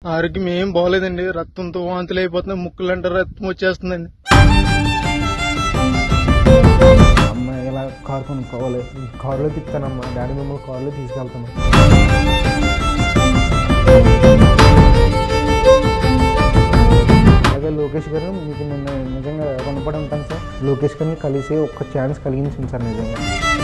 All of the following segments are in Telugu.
ఆరోగ్యం ఏం బాగోలేదండి రక్తంతో వాంతులు అయిపోతున్నాయి ముక్కులంటే రక్తం వచ్చేస్తుందండి అమ్మ ఇలా కారు కొనుక్కోవాలి కారులో తిప్పుతానమ్మా డాడీ మిమ్మల్ని కారులో తీసుకెళ్తాను అలాగే లోకేష్ గారు మీకు నిన్న నిజంగా రుణపడి ఉంటాను సార్ లోకేష్ గారిని కలిసి ఒక్క ఛాన్స్ కలిగించింది సార్ నిజంగా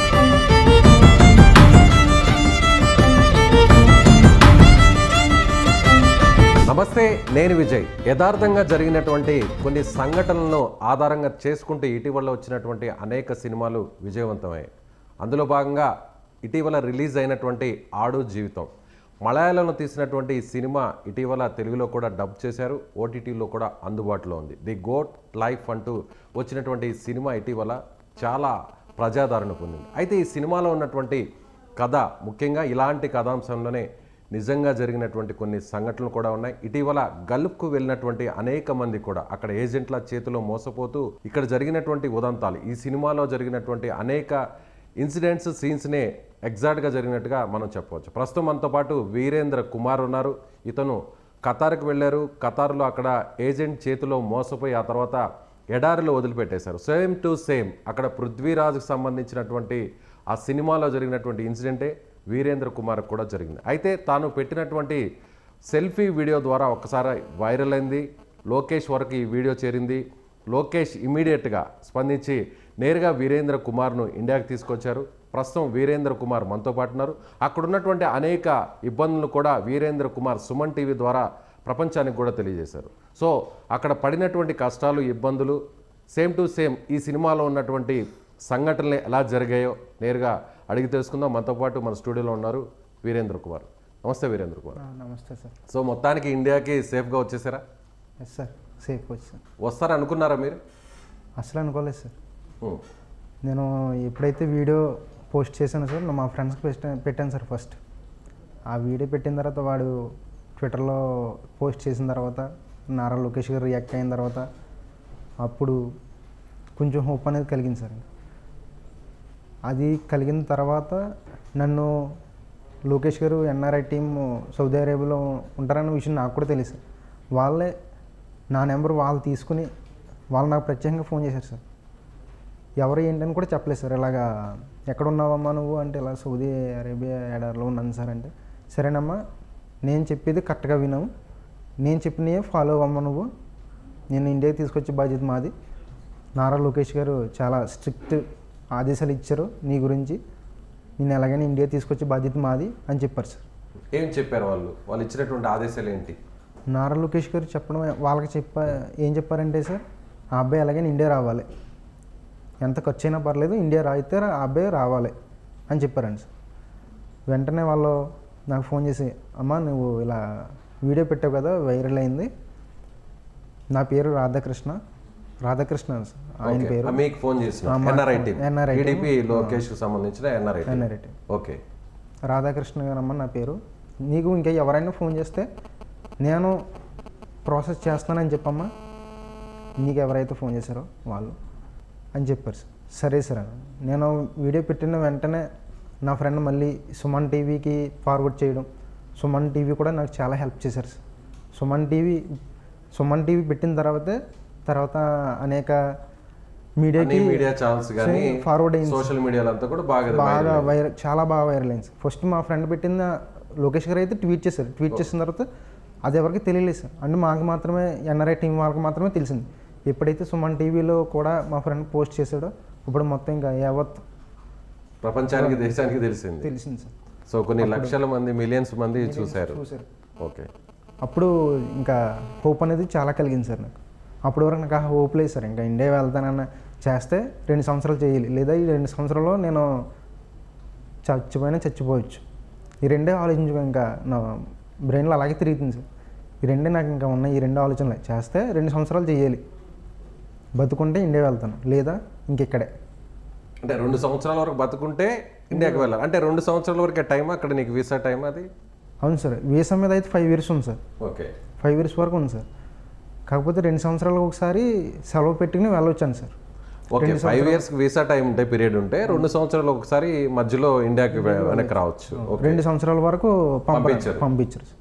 నమస్తే నేను విజయ్ యథార్థంగా జరిగినటువంటి కొన్ని సంఘటనలను ఆధారంగా చేసుకుంటూ ఇటీవల వచ్చినటువంటి అనేక సినిమాలు విజయవంతమయ్యాయి అందులో భాగంగా ఇటీవల రిలీజ్ అయినటువంటి ఆడు జీవితం మలయాళంలో తీసినటువంటి ఈ సినిమా ఇటీవల తెలుగులో కూడా డబ్ చేశారు ఓటీటీలో కూడా అందుబాటులో ఉంది ది గోట్ లైఫ్ అంటూ వచ్చినటువంటి ఈ సినిమా ఇటీవల చాలా ప్రజాదరణ పొందింది అయితే ఈ సినిమాలో ఉన్నటువంటి కథ ముఖ్యంగా ఇలాంటి కథాంశంలోనే నిజంగా జరిగినటువంటి కొన్ని సంఘటనలు కూడా ఉన్నాయి ఇటీవల గల్ఫ్కు వెళ్ళినటువంటి అనేక మంది కూడా అక్కడ ఏజెంట్ల చేతిలో మోసపోతూ ఇక్కడ జరిగినటువంటి ఉదంతాలు ఈ సినిమాలో జరిగినటువంటి అనేక ఇన్సిడెంట్స్ సీన్స్నే ఎగ్జాక్ట్గా జరిగినట్టుగా మనం చెప్పవచ్చు ప్రస్తుతం మనతో పాటు వీరేంద్ర కుమార్ ఉన్నారు ఇతను ఖతార్కి వెళ్ళారు ఖతార్లో అక్కడ ఏజెంట్ చేతిలో మోసపోయి ఆ తర్వాత ఎడారిలో వదిలిపెట్టేశారు సేమ్ టు సేమ్ అక్కడ పృథ్వీరాజుకు సంబంధించినటువంటి ఆ సినిమాలో జరిగినటువంటి ఇన్సిడెంటే వీరేంద్ర కుమార్ కూడా జరిగింది అయితే తాను పెట్టినటువంటి సెల్ఫీ వీడియో ద్వారా ఒక్కసారి వైరల్ అయింది లోకేష్ వరకు ఈ వీడియో చేరింది లోకేష్ ఇమీడియట్గా స్పందించి నేరుగా వీరేంద్ర కుమార్ను ఇండియాకి తీసుకొచ్చారు ప్రస్తుతం వీరేంద్ర కుమార్ మనతో పాటు ఉన్నారు అక్కడ ఉన్నటువంటి అనేక ఇబ్బందులు కూడా వీరేంద్ర కుమార్ సుమన్ టీవీ ద్వారా ప్రపంచానికి కూడా తెలియజేశారు సో అక్కడ పడినటువంటి కష్టాలు ఇబ్బందులు సేమ్ టు సేమ్ ఈ సినిమాలో ఉన్నటువంటి సంఘటనలు ఎలా జరిగాయో నేరుగా అడిగి తెలుసుకుందాం మనతో పాటు మన స్టూడియోలో ఉన్నారు వీరేంద్ర కుమార్ నమస్తే వీరేంద్ర కుమార్ ఆ, నమస్తే సార్ సో మొత్తానికి ఇండియాకి సేఫ్గా వచ్చేసారా ఎస్ సార్ సేఫ్ వచ్చి సార్ వస్తారా అనుకున్నారా మీరు అసలు అనుకోలేదు సార్ ఉం. నేను ఎప్పుడైతే వీడియో పోస్ట్ చేశానో సార్ మా ఫ్రెండ్స్కి పెట్టాను పెట్టాను సార్ ఫస్ట్ ఆ వీడియో పెట్టిన తర్వాత వాడు ట్విట్టర్లో పోస్ట్ చేసిన తర్వాత నారా లోకేష్ గారు రియాక్ట్ అయిన తర్వాత అప్పుడు కొంచెం హోప్ అనేది కలిగింది సార్ అది కలిగిన తర్వాత నన్ను లోకేష్ గారు ఎన్ఆర్ఐ టీం సౌదీ అరేబియాలో ఉంటారన్న విషయం నాకు కూడా తెలుసు వాళ్ళే నా నెంబర్ వాళ్ళు తీసుకుని వాళ్ళు నాకు ప్రత్యేకంగా ఫోన్ చేశారు సార్ ఎవరు ఏంటని కూడా చెప్పలేదు సార్ ఇలాగా ఎక్కడ ఉన్నావమ్మా నువ్వు అంటే ఇలా సౌదీ అరేబియా ఎడారిలో ఉన్నాను సార్ అంటే సరేనమ్మా నేను చెప్పేది కరెక్ట్గా వినవు నేను చెప్పినవే ఫాలో అవ్వమ్మా నువ్వు నేను ఇండియాకి తీసుకొచ్చే బాధ్యత మాది నారా లోకేష్ గారు చాలా స్ట్రిక్ట్ ఆదేశాలు ఇచ్చారు నీ గురించి నేను ఎలాగైనా ఇండియా తీసుకొచ్చే బాధ్యత మాది అని చెప్పారు సార్ ఏం చెప్పారు వాళ్ళు వాళ్ళు ఇచ్చినటువంటి ఆదేశాలు ఏంటి నారా లోకేష్ గారు చెప్పడం వాళ్ళకి చెప్ప ఏం చెప్పారంటే సార్ ఆ అబ్బాయి ఎలాగైనా ఇండియా రావాలి ఎంత ఖర్చు అయినా పర్లేదు ఇండియా రాయితే ఆ అబ్బాయి రావాలి అని చెప్పారండి సార్ వెంటనే వాళ్ళు నాకు ఫోన్ చేసి అమ్మా నువ్వు ఇలా వీడియో పెట్టావు కదా వైరల్ అయింది నా పేరు రాధాకృష్ణ రాధాకృష్ణ సార్ ఆయన ఓకే. పేరు ఆ, మీకు ఫోన్ చేసిన ఆ, మా- NRI team NRI team. TDP Lokesh కు సంబంధించిన NRI team NRI team. Okay Radhakrishna గారమ్మ నా పేరు నీకు ఇంకా ఎవరైనా ఫోన్ చేస్తే నేను ప్రాసెస్ చేస్తానని చెప్పమ్మా నీకు ఎవరైతే ఫోన్ చేశారో వాళ్ళు అని చెప్పారు సార్ సరే సార్ అన్న. నేను వీడియో పెట్టిన వెంటనే నా ఫ్రెండ్ మళ్ళీ సుమన్ టీవీకి ఫార్వర్డ్ చేయడం సుమన్ టీవీ కూడా నాకు చాలా హెల్ప్ చేశారు sir Suman TV Suman TV పెట్టిన తర్వాతే తర్వాత అనేక మీడియాకి అన్ని మీడియా ఛానల్స్ కానీ ఫార్వర్డ్ అయింది సోషల్ మీడియాలో అంతా కూడా బాగా బాగా వైరల్ చాలా బాగా వైరల్ అయింది సార్ ఫస్ట్ మా ఫ్రెండ్ పెట్టిన లోకేష్ గారు అయితే ట్వీట్ చేశారు ట్వీట్ చేసిన తర్వాత అది ఎవరికి తెలియలేదు సార్ అంటే మాకు మాత్రమే ఎన్ఆర్ఐ టీం వాళ్ళకి మాత్రమే తెలిసింది ఎప్పుడైతే సుమన్ టీవీలో కూడా మా ఫ్రెండ్ పోస్ట్ చేశాడో ఇప్పుడు మొత్తం ఇంకా యావత్ ప్రపంచానికి దేశానికి తెలిసింది తెలిసింది సార్ సో కొన్ని లక్షల మంది మిలియన్స్ మంది చూశారు చూశారు ఓకే అప్పుడు ఇంకా హోప్ అనేది చాలా కలిగింది సార్ నాకు అప్పటి వరకు నాకు ఆ హోప్ లేదు సార్ ఇంకా ఇండియా వెళ్తానన్న చేస్తే రెండు సంవత్సరాలు చేయాలి లేదా ఈ రెండు సంవత్సరాల్లో నేను చచ్చిపోయినా చచ్చిపోవచ్చు ఈ రెండే ఆలోచించుకో ఇంకా నా బ్రెయిన్లో అలాగే తిరుగుతుంది సార్ ఈ రెండే నాకు ఇంకా ఉన్నాయి ఈ రెండు ఆలోచనలు చేస్తే రెండు సంవత్సరాలు చేయాలి బతుకుంటే ఇండియా వెళ్తాను లేదా ఇంకెక్కడే అంటే రెండు సంవత్సరాల వరకు బతుకుంటే ఇండియాకి వెళ్ళాలి అంటే రెండు సంవత్సరాల వరకే టైం అక్కడ నీకు వీసా టైం అది అవును సార్ వీసా మీద అయితే ఫైవ్ ఇయర్స్ ఉంది సార్ ఓకే ఫైవ్ ఇయర్స్ వరకు ఉంది సార్ కాకపోతే రెండు సంవత్సరాలకు ఒకసారి సెలవు పెట్టుకుని వెళ్ళొచ్చాను sir okay five years visa time ఉంటే పీరియడ్ ఉంటే రెండు సంవత్సరాలు ఒకసారి మధ్యలో ఇండియాకి వె- వెనక్కి రావచ్చు ఓకే రెండు సంవత్సరాల వరకు పంప పంపించారు. పంపించారు సార్.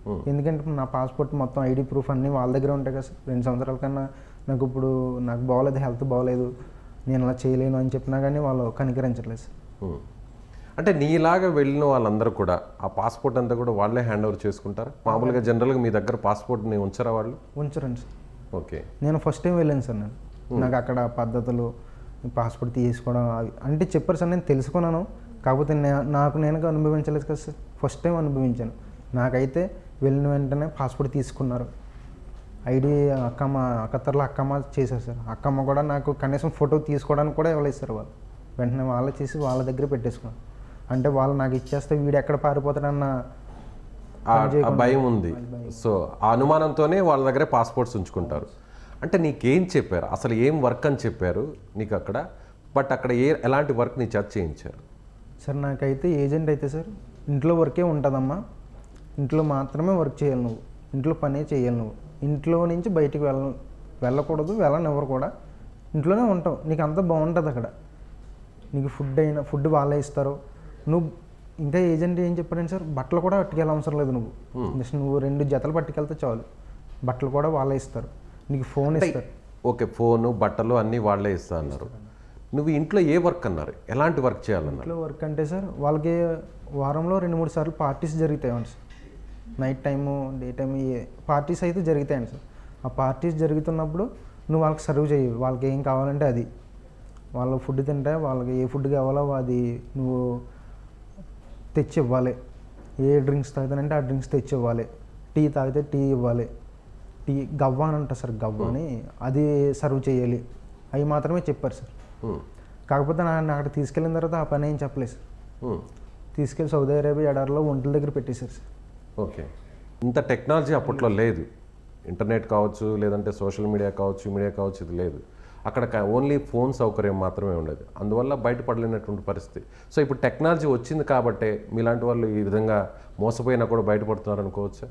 ఎందుకంటే నా పాస్పోర్ట్ మొత్తం ఐడి ప్రూఫ్ అన్నీ వాళ్ళ దగ్గర ఉంటాయి కదా సార్ రెండు సంవత్సరాల కన్నా నాకు ఇప్పుడు నాకు బాగోలేదు హెల్త్ బాగోలేదు నేను అలా చేయలేను అని చెప్పినా కానీ వాళ్ళు కనికరించట్లేదు సార్ ఉమ్. అంటే నీలాగా వెళ్ళిన వాళ్ళందరూ కూడా ఆ పాస్పోర్ట్ అంతా కూడా వాళ్ళే హ్యాండ్ ఓవర్ చేసుకుంటారు మామూలుగా జనరల్గా మీ దగ్గర పాస్పోర్ట్ని ఉంచరా వాళ్ళు ఉంచరండి సార్ ఓకే నేను ఫస్ట్ టైం వెళ్ళాను సార్ నేను నాకు అక్కడ పద్ధతులు పాస్పోర్ట్ తీసుకోవడం అవి అంటే చెప్పారు సార్ నేను తెలుసుకున్నాను కాకపోతే నే- నాకు నేను అనుభవించలేదు కదా సార్ ఫస్ట్ టైం అనుభవించాను నాకైతే వెళ్ళిన వెంటనే పాస్పోర్ట్ తీసుకున్నారు ఐడి అక్కమ్మ అక్కతర్లో అక్కమ్మ చేశారు సార్ అక్కమ్మ కూడా నాకు కనీసం ఫోటో తీసుకోవడానికి కూడా ఇవ్వలేదు సార్ వాళ్ళు వెంటనే వాళ్ళే చేసి వాళ్ళ దగ్గర పెట్టేసుకున్నాను అంటే వాళ్ళు నాకు ఇచ్చేస్తే వీడు ఎక్కడ పారిపోతాడన్న ఆ ఆ భయం ఉంది సో ఆ అనుమానంతోనే వాళ్ళ దగ్గరే పాస్పోర్ట్స్ ఉంచుకుంటారు అంటే నీకేం చెప్పారు అసలు ఏం వర్క్ అని చెప్పారు నీకు అక్కడ బట్ అక్కడ ఏ ఎలాంటి వర్క్ నీ చేత చేయించారు సార్ నాకైతే ఏజెంట్ అయితే సార్ ఇంట్లో వర్కే ఉంటుందమ్మా ఇంట్లో మాత్రమే వర్క్ చేయాలి నువ్వు ఇంట్లో పనే చేయాలి నువ్వు ఇంట్లో నుంచి బయటికి వెళ్ళ వెళ్ళకూడదు వెళ్ళనివ్వరు కూడా ఇంట్లోనే ఉంటావు నీకు అంతా బాగుంటుంది అక్కడ నీకు ఫుడ్ అయినా ఫుడ్ వాళ్ళే ఇస్తారు నువ్వు ఇంకా ఏజెంట్ ఏం చెప్పాడంటే సార్ బట్టలు కూడా పట్టుకెళ్ళ అవసరం లేదు నువ్వు జస్ట్ నువ్వు రెండు జతలు పట్టుకెళ్తే చాలు బట్టలు కూడా వాళ్ళే ఇస్తారు నీకు ఫోన్ ఇస్తారు ఓకే ఫోను బట్టలు అన్నీ వాళ్ళే ఇస్తా అన్నారు నువ్వు ఇంట్లో ఏ వర్క్ అన్నారు ఎలాంటి వర్క్ చేయాలన్నారు ఇంట్లో వర్క్ అంటే సార్ వాళ్ళకి వారంలో రెండు మూడు సార్లు పార్టీస్ జరుగుతాయండి sir night time day time parties అయితే జరుగుతాయండి సార్ ఆ పార్టీస్ జరుగుతున్నప్పుడు నువ్వు వాళ్ళకి సర్వ్ చేయవు వాళ్ళకి ఏం కావాలంటే అది వాళ్ళు ఫుడ్ తింటే వాళ్ళకి ఏ ఫుడ్ కావాలో అది నువ్వు తెచ్చి ఇవ్వాలి ఏ డ్రింక్స్ తాగుతానంటే ఆ డ్రింక్స్ తెచ్చి ఇవ్వాలి టీ తాగితే టీ ఇవ్వాలి టీ గవ్వ అని అంటారు సార్ గవ్వ అని అది సర్వ్ చేయాలి అవి మాత్రమే చెప్పారు సార్ ఉమ్, కాకపోతే నన్ను అక్కడ తీసుకెళ్ళిన తర్వాత ఆ పని ఏం చెప్పలేదు సార్ ఉమ్, తీసుకెళ్ళి సౌదీ అరేబియా ఎడారిలో ఒంటల దగ్గర పెట్టేశారు సార్ ఓకే ఇంత టెక్నాలజీ అప్పట్లో లేదు ఇంటర్నెట్ కావచ్చు లేదంటే సోషల్ మీడియా కావచ్చు మీడియా కావచ్చు ఇది లేదు అక్కడ ఓన్లీ ఫోన్ సౌకర్యం మాత్రమే ఉండేది అందువల్ల బయటపడలేనటువంటి పరిస్థితి సో ఇప్పుడు టెక్నాలజీ వచ్చింది కాబట్టే మీలాంటి వాళ్ళు ఈ విధంగా మోసపోయినా కూడా బయటపడుతున్నారు అనుకోవచ్చా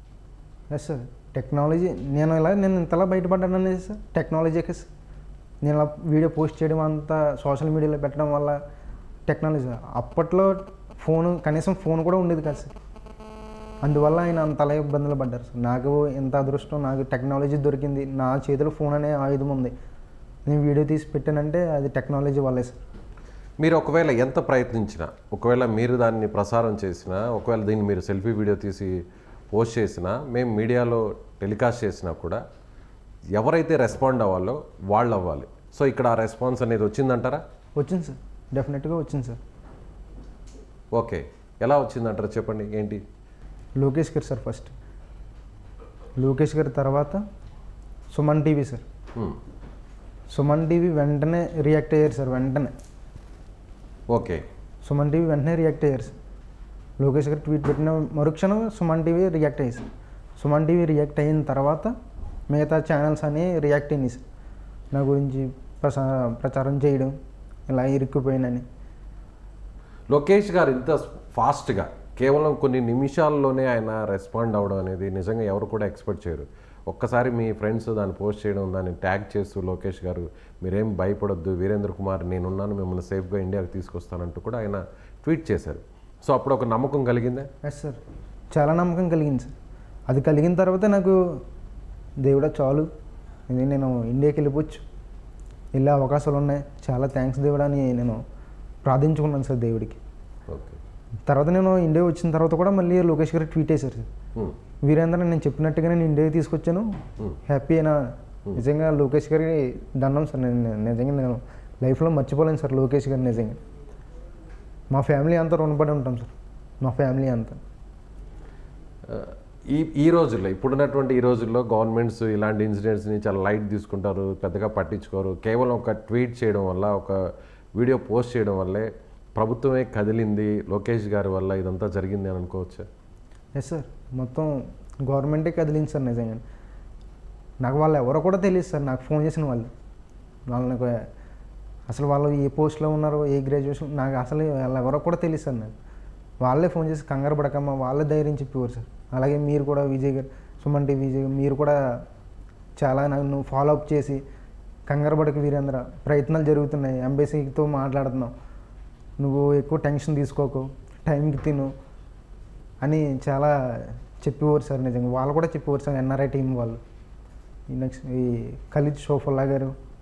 ఎస్ సార్ టెక్నాలజీ నేను ఇలా నేను ఇంతలా బయటపడ్డాను అనేది సార్ టెక్నాలజీకే సార్ నేను ఇలా వీడియో పోస్ట్ చేయడం అంతా సోషల్ మీడియాలో పెట్టడం వల్ల టెక్నాలజీ అప్పట్లో ఫోన్ కనీసం ఫోన్ కూడా ఉండేది కాదు సార్ అందువల్ల ఆయన అంతలా ఇబ్బందులు పడ్డారు సార్ నాకు ఎంత అదృష్టం నాకు టెక్నాలజీ దొరికింది నా చేతిలో ఫోన్ అనే ఆయుధం ఉంది నేను వీడియో తీసి పెట్టానంటే అది టెక్నాలజీ వల్లే సార్ మీరు ఒకవేళ ఎంత ప్రయత్నించినా ఒకవేళ మీరు దాన్ని ప్రసారం చేసినా ఒకవేళ దీన్ని మీరు సెల్ఫీ వీడియో తీసి పోస్ట్ చేసినా మేము మీడియాలో టెలికాస్ట్ చేసినా కూడా ఎవరైతే రెస్పాండ్ అవ్వాలో వాళ్ళు అవ్వాలి సో ఇక్కడ ఆ రెస్పాన్స్ అనేది వచ్చిందంటారా వచ్చింది సార్ డెఫినెట్గా వచ్చింది సార్ ఓకే ఎలా వచ్చిందంటారా చెప్పండి ఏంటి లోకేష్ గారు సార్ ఫస్ట్ లోకేష్ గారి తర్వాత Suman TV sir hmm. Suman TV వెంటనే రియాక్ట్ అయ్యారు సార్ వెంటనే ఓకే సుమన్ టీవీ వెంటనే రియాక్ట్ అయ్యారు సార్ లోకేష్ గారు ట్వీట్ పెట్టిన మరుక్షణం సుమన్ టీవీ రియాక్ట్ అయ్యి సార్ సుమన్ టీవీ రియాక్ట్ అయిన తర్వాత మిగతా ఛానల్స్ అన్నీ రియాక్ట్ అయినాయి సార్ నా గురించి ప్రసా ప్రచారం చేయడం ఇలా ఇరుక్కుపోయినని లోకేష్ గారు ఇంత ఫాస్ట్గా కేవలం కొన్ని నిమిషాల్లోనే ఆయన రెస్పాండ్ అవ్వడం అనేది నిజంగా ఎవరు కూడా ఎక్స్పెక్ట్ చేయరు ఒక్కసారి మీ ఫ్రెండ్స్ దాన్ని పోస్ట్ చేయడం దాన్ని ట్యాగ్ చేస్తూ లోకేష్ గారు మీరేం భయపడొద్దు వీరేంద్ర కుమార్ నేనున్నాను మిమ్మల్ని సేఫ్గా ఇండియాకి తీసుకొస్తానంటూ కూడా ఆయన ట్వీట్ చేశారు సో అప్పుడు ఒక నమ్మకం కలిగిందా ఎస్ సార్ చాలా నమ్మకం కలిగింది సార్ అది కలిగిన తర్వాత నాకు దేవుడా చాలు ఇది నేను ఇండియాకి వెళ్ళిపోవచ్చు వెళ్ళే అవకాశాలు ఉన్నాయి చాలా థ్యాంక్స్ దేవుడా అని నేను ప్రార్థించుకున్నాను సార్ దేవుడికి ఓకే తర్వాత నేను ఇండియా వచ్చిన తర్వాత కూడా మళ్ళీ లోకేష్ గారు ట్వీట్ చేశారు సార్ హ్మ్. వీరేంద్ర నేను చెప్పినట్టుగా నేను ఇండియాకి తీసుకొచ్చాను హ్యాపీ అయినా నిజంగా లోకేష్ గారికి దండం సార్ నేను నేను నిజంగా నేను లైఫ్లో మర్చిపోలేను సార్ లోకేష్ గారు నిజంగా మా ఫ్యామిలీ అంతా రుణపడి ఉంటాం సార్ మా ఫ్యామిలీ అంతా ఆ, ఈ ఈ రోజుల్లో ఇప్పుడున్నటువంటి ఈ రోజుల్లో గవర్నమెంట్స్ ఇలాంటి ఇన్సిడెంట్స్ని చాలా లైట్ తీసుకుంటారు పెద్దగా పట్టించుకోరు కేవలం ఒక ట్వీట్ చేయడం వల్ల ఒక వీడియో పోస్ట్ చేయడం వల్లే ప్రభుత్వమే కదిలింది లోకేష్ గారి వల్ల ఇదంతా జరిగింది అని అనుకోవచ్చా ఎస్ సార్ మొత్తం గవర్నమెంటే కదిలింది సార్ నిజంగా నాకు వాళ్ళు ఎవరో కూడా తెలియదు సార్ నాకు ఫోన్ చేసిన వాళ్ళు వాళ్ళు నాకు అసలు వాళ్ళు ఏ పోస్ట్లో ఉన్నారో ఏ గ్రాడ్యుయేషన్ నాకు అసలు వాళ్ళు ఎవరో కూడా తెలియదు సార్ నాకు వాళ్ళే ఫోన్ చేసి కంగారు పడకమ్మ వాళ్ళే ధైర్యం చెప్పేవారు సార్ అలాగే మీరు కూడా విజయ్ గారు సుమన్ టీవీ విజయ్ గారు, మీరు కూడా చాలా నన్ను ఫాలో అప్ చేసి కంగారు పడక వీరేంద్ర ప్రయత్నాలు జరుగుతున్నాయి ఎంబసీతో మాట్లాడుతున్నాం నువ్వు ఎక్కువ టెన్షన్ తీసుకోకు టైంకి తిను అని చాలా చెప్పేవారు సార్ నిజంగా వాళ్ళు కూడా చెప్పేవారు సార్ ఎన్ఆర్ఐ టీం వాళ్ళు ఈ నెక్స్ట్ ఈ ఖలీద్ షోఫుల్లా గారు